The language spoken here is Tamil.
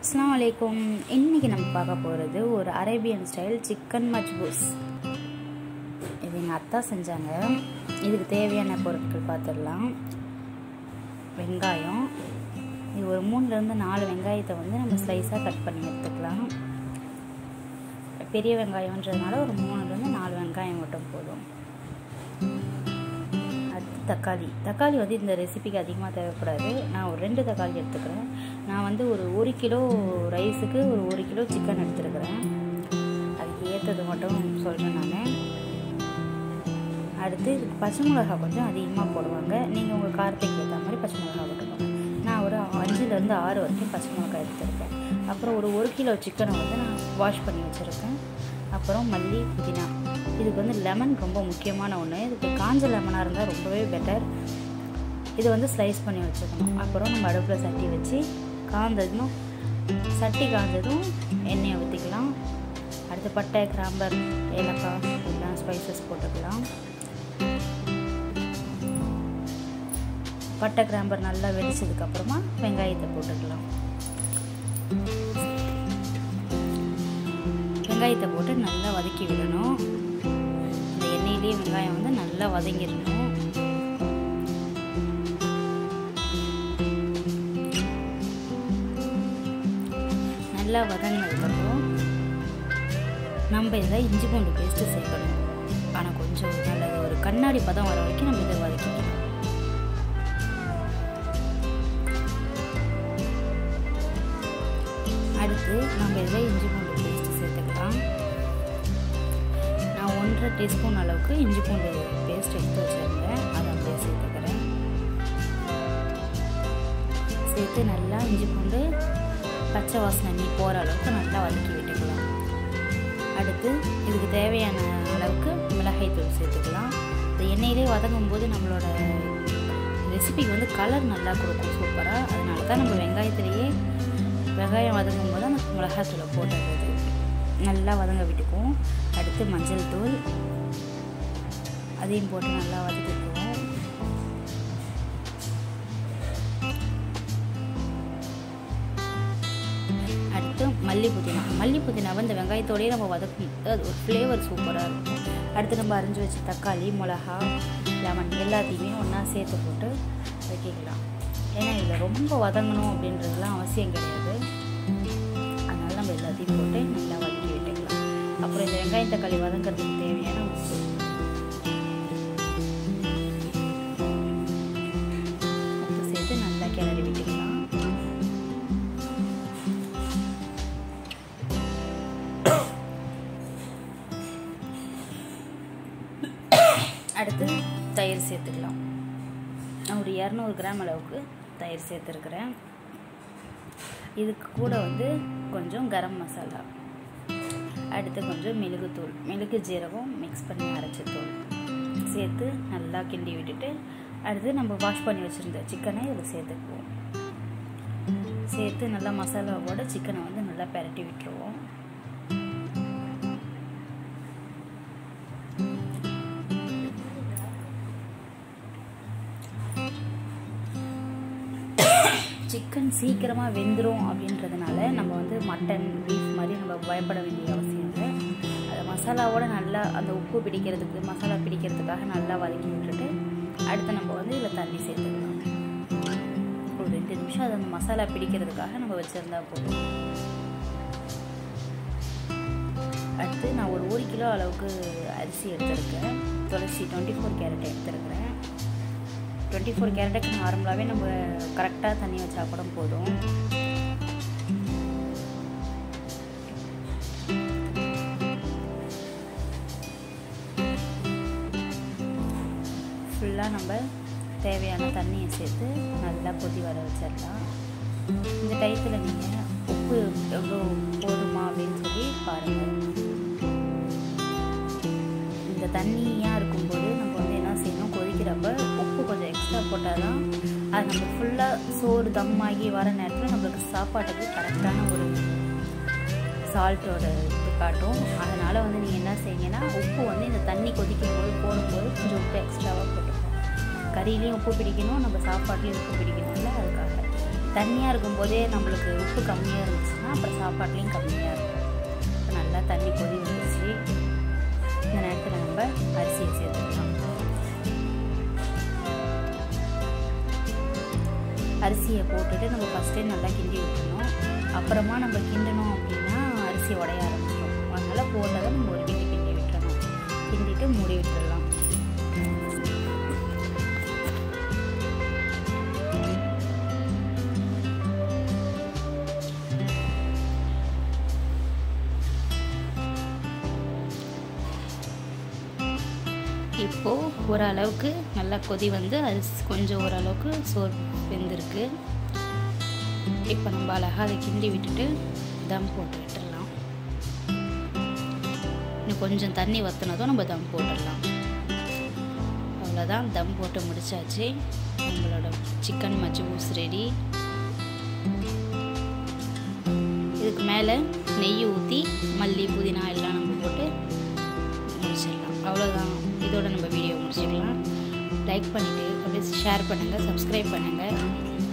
அஸ்லாம் வலைக்கும் இன்றைக்கி நம்ம பார்க்க போகிறது ஒரு அரேபியன் ஸ்டைல் சிக்கன் மஜ்பூஸ் இது எங்கள் அத்தா செஞ்சாங்க இதுக்கு தேவையான பொருட்கள் பார்த்துடலாம் வெங்காயம் இது ஒரு மூணுலேருந்து நாலு வெங்காயத்தை வந்து நம்ம ஸ்லைஸாக கட் பண்ணி எடுத்துக்கலாம் பெரிய வெங்காயம்ன்றதுனால ஒரு மூணுலேருந்து நாலு வெங்காயம் மட்டும் போதும் அடுத்து தக்காளி தக்காளி வந்து இந்த ரெசிபிக்கு அதிகமாக தேவைப்படாது நான் ஒரு ரெண்டு தக்காளி எடுத்துக்கிறேன் நான் வந்து ஒரு ஒரு கிலோ ரைஸுக்கு ஒரு ஒரு கிலோ சிக்கன் எடுத்துருக்கிறேன் அதுக்கு ஏற்றது மட்டும் சொல்கிறேன் நான் அடுத்து இதுக்கு பச்சை மிளகா கொஞ்சம் அதிகமாக போடுவாங்க நீங்கள் உங்கள் காரத்துக்கு ஏற்ற மாதிரி பச்சை மிளகா போட்டுக்கோங்க நான் ஒரு அஞ்சுலேருந்து ஆறு வரைக்கும் பச்சை மிளகா எடுத்துருக்கேன் அப்புறம் ஒரு ஒரு கிலோ சிக்கனை வந்து நான் வாஷ் பண்ணி வச்சுருக்கேன் அப்புறம் மல்லி புதினா இதுக்கு வந்து லெமன் ரொம்ப முக்கியமான ஒன்று இதுக்கு காஞ்ச லெமனாக இருந்தால் ரொம்பவே பெட்டர் இது வந்து ஸ்லைஸ் பண்ணி வச்சுக்கணும் அப்புறம் நம்ம அடுப்பில் சட்டி வச்சு காந்ததும் சட்டி காஞ்சதும் எண்ணெயை ஊற்றிக்கலாம் அடுத்து பட்டை கிராம்பர் ஏலக்காய் எல்லாம் ஸ்பைசஸ் போட்டுக்கலாம் பட்டை கிராம்பர் நல்லா வெடிச்சதுக்கப்புறமா வெங்காயத்தை போட்டுக்கலாம் வெங்காயத்தை போட்டு நல்லா வதக்கி விடணும் இந்த எண்ணெயிலேயே வெங்காயம் வந்து நல்லா வதங்கிடணும் நல்லா வதங்கினதுக்கப்புறம் நம்ம இதில் இஞ்சி பூண்டு பேஸ்ட்டு சேர்க்கணும் ஆனால் கொஞ்சம் நல்லது ஒரு கண்ணாடி பதம் வர வரைக்கும் நம்ம இதை வதக்கிக்கணும் அடுத்து நம்ம இதில் இஞ்சி பூண்டு பேஸ்ட்டு சேர்த்துக்கலாம் நான் ஒன்றரை டீஸ்பூன் அளவுக்கு இஞ்சி பூண்டு பேஸ்ட் எடுத்து வச்சுருந்தேன் அதை அப்படியே சேர்த்துக்கிறேன் சேர்த்து நல்லா இஞ்சி பூண்டு பச்சை வாசனை நீ போகிற அளவுக்கு நல்லா வதக்கி விட்டுக்கலாம் அடுத்து இதுக்கு தேவையான அளவுக்கு மிளகாய் தூள் சேர்த்துக்கலாம் இந்த எண்ணெயிலே வதங்கும் போது நம்மளோட ரெசிபிக்கு வந்து கலர் நல்லா கொடுக்கும் சூப்பராக அதனால தான் நம்ம வெங்காயத்துலேயே வெங்காயம் வதங்கும் போது அந்த மிளகாத்தூளை போட்டுறது நல்லா வதங்க விட்டுக்குவோம் அடுத்து மஞ்சள் தூள் அதையும் போட்டு நல்லா வதக்கிக்குவோம் அடுத்து மல்லி புதினா மல்லி புதினாவை இந்த வெங்காயத்தோடய நம்ம வதக்கும் அது ஒரு ஃப்ளேவர் சூப்பராக இருக்கும் அடுத்து நம்ம அரிஞ்சு வச்ச தக்காளி மிளகா லெமன் எல்லாத்தையுமே ஒன்றா சேர்த்து போட்டு வைக்கலாம் ஏன்னா இதில் ரொம்ப வதங்கணும் அப்படின்றதுலாம் அவசியம் கிடையாது அதனால் நம்ம எல்லாத்தையும் போட்டு நல்லா வதக்கி விட்டுக்கலாம் அப்புறம் இந்த வெங்காயம் தக்காளி வதங்கிறதுக்கு தேவையான உப்பு உப்பு சேர்த்து நல்லா கிளறி விட்டுக்கலாம் அடுத்து தயிர் சேர்த்துக்கலாம் நான் ஒரு இரநூறு கிராம் அளவுக்கு தயிர் சேர்த்துருக்குறேன் இதுக்கு கூட வந்து கொஞ்சம் கரம் மசாலா அடுத்து கொஞ்சம் மிளகுத்தூள் மிளகு ஜீரகம் மிக்ஸ் பண்ணி அரைச்ச தூள் சேர்த்து நல்லா கிண்டி விட்டுட்டு அடுத்து நம்ம வாஷ் பண்ணி வச்சுருந்த சிக்கனை இதில் சேர்த்துக்குவோம் சேர்த்து நல்லா மசாலாவோட சிக்கனை வந்து நல்லா பெரட்டி விட்டுருவோம் சிக்கன் சீக்கிரமாக வெந்துடும் அப்படின்றதுனால நம்ம வந்து மட்டன் பீஃப் மாதிரி நம்ம பயப்பட வேண்டிய அவசியம் இல்லை அதை மசாலாவோட நல்லா அந்த உப்பு பிடிக்கிறதுக்கு மசாலா பிடிக்கிறதுக்காக நல்லா வதக்கி விட்டுட்டு அடுத்து நம்ம வந்து இதில் தண்ணி சேர்த்துக்கலாம் ஒரு ரெண்டு நிமிஷம் அது அந்த மசாலா பிடிக்கிறதுக்காக நம்ம வச்சுருந்தா போதும் அடுத்து நான் ஒரு ஒரு கிலோ அளவுக்கு அரிசி எடுத்திருக்கேன் துளசி டுவெண்ட்டி ஃபோர் கேரட் எடுத்துருக்கிறேன் டுவெண்ட்டி ஃபோர் கேரட்டுக்கு நார்மலாகவே நம்ம கரெக்டாக தண்ணி வச்சா கூட போதும் ஃபுல்லாக நம்ம தேவையான தண்ணியை சேர்த்து நல்லா கொதி வர வச்சிடலாம் இந்த டயத்தில் நீங்கள் உப்பு எவ்வளோ போதுமா அப்படின்னு சொல்லி பாருங்கள் இந்த தண்ணியாக இருக்கும்போது நம்ம வந்து என்ன செய்யணும் கொதிக்கிறப்ப உப்பு கொஞ்சம் எக்ஸ்ட்ரா போட்டால் தான் அது நம்ம ஃபுல்லாக சோறு தம் ஆகி வர நேரத்தில் நம்மளுக்கு சாப்பாட்டுக்கு கரெக்டான ஒரு சால்ட்டோட இது காட்டும் அதனால் வந்து நீங்கள் என்ன செய்யுங்கன்னா உப்பு வந்து இந்த தண்ணி கொதிக்கும் போது போடும்போது கொஞ்சம் உப்பு எக்ஸ்ட்ராவாக போட்டுக்கோங்க கறியிலையும் உப்பு பிடிக்கணும் நம்ம சாப்பாட்லேயும் உப்பு பிடிக்கணும்ல அதுக்காக தண்ணியாக இருக்கும்போதே நம்மளுக்கு உப்பு கம்மியாக இருந்துச்சுன்னா வச்சிட்டோம்னா அப்புறம் சாப்பாட்லேயும் கம்மியாக இருக்கும் இப்போ நல்லா தண்ணி கொதி வந்துருச்சு இந்த நேரத்தில் நம்ம அரிசியை சேர்த்துக்கலாம் அரிசியை போட்டுட்டு நம்ம ஃபஸ்ட்டே நல்லா கிண்டி விட்டுணும் அப்புறமா நம்ம கிண்டணும் அப்படின்னா அரிசி உடைய ஆரம்பிச்சிடும் அதனால் போட்டதை நம்ம ஒரு கிண்டி கிண்டி விட்டுறணும் கிண்டிட்டு மூடி விட்டுடலாம் இப்போது ஓரளவுக்கு நல்லா கொதி வந்து அரிசி கொஞ்சம் ஓரளவுக்கு சோறு வெந்திருக்கு இப்போ நம்ம அழகாக அதை கிண்டி விட்டுட்டு தம் போட்டு விட்டுடலாம் இன்னும் கொஞ்சம் தண்ணி வற்றினதும் நம்ம தம் போட்டுடலாம் அவ்வளோதான் தம் போட்டு முடிச்சாச்சு நம்மளோட சிக்கன் மஜ்ஜூஸ் ரெடி இதுக்கு மேலே நெய் ஊற்றி மல்லி புதினா எல்லாம் நம்ம போட்டு முடிச்சிடலாம் அவ்வளோதான் இதோட நம்ம வீடியோ முடிச்சிடலாம் லைக் பண்ணிவிட்டு அப்படியே ஷேர் பண்ணுங்கள் சப்ஸ்கிரைப் பண்ணுங்கள்